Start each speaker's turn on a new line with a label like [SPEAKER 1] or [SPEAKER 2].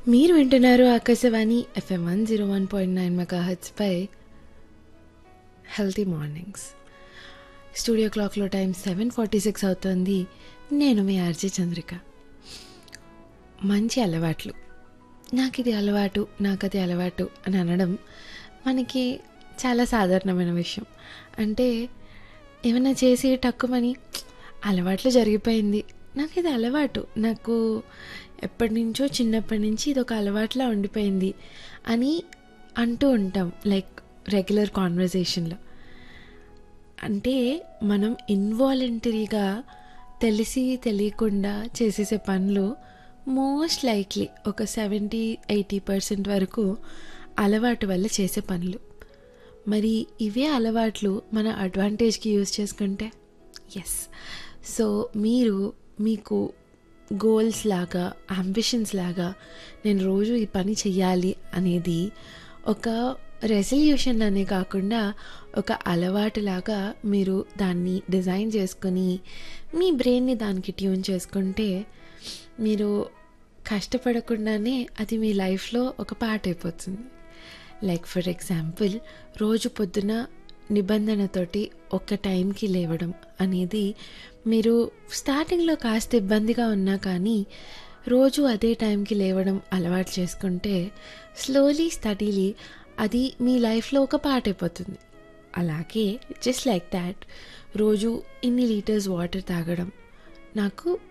[SPEAKER 1] మీరు వింటున్నారు Akashvani FM one zero one point nine mega పై హెల్తీ మార్నింగ్స్ స్టూడియో క్లాక్లో టైం సెవెన్ ఫార్టీ సిక్స్ అవుతుంది నేను మీ ఆర్జే చంద్రిక మంచి అలవాట్లు నాకు ఇది అలవాటు నాకు అది అలవాటు అని అనడం మనకి చాలా సాధారణమైన విషయం అంటే ఏమైనా చేసి టక్కుమని అలవాట్లు జరిగిపోయింది నాకు ఇది అలవాటు నాకు ఎప్పటి నుంచో చిన్నప్పటి నుంచి ఇది ఒక అలవాట్లా ఉండిపోయింది అని అంటూ ఉంటాం లైక్ రెగ్యులర్ కాన్వర్జేషన్లో అంటే మనం ఇన్వాలంటరీగా తెలిసి తెలియకుండా చేసేసే పనులు మోస్ట్ లైక్లీ ఒక సెవెంటీ ఎయిటీ పర్సెంట్ వరకు అలవాటు వల్ల చేసే పనులు మరి ఇవే అలవాట్లు మన అడ్వాంటేజ్కి యూజ్ చేసుకుంటే ఎస్ సో మీరు మీకు గోల్స్ లాగా అంబిషన్స్ లాగా నేను రోజు ఈ పని చెయ్యాలి అనేది ఒక రెజల్యూషన్ అనే కాకుండా ఒక అలవాటులాగా మీరు దాన్ని డిజైన్ చేసుకొని మీ బ్రెయిన్ని దానికి ట్యూన్ చేసుకుంటే మీరు కష్టపడకుండానే అది మీ లైఫ్లో ఒక పార్ట్ అయిపోతుంది లైక్ ఫర్ ఎగ్జాంపుల్ రోజు పొద్దున నిబంధనతోటి ఒక టైంకి లేవడం అనేది మీరు స్టార్టింగ్లో కాస్త ఇబ్బందిగా ఉన్నా కానీ రోజు అదే టైంకి లేవడం అలవాటు చేసుకుంటే స్లోలీ స్టడీలీ అది మీ లైఫ్లో ఒక పార్ట్ అయిపోతుంది అలాగే జస్ట్ లైక్ దాట్ రోజు ఇన్ని లీటర్స్ వాటర్ తాగడం నాకు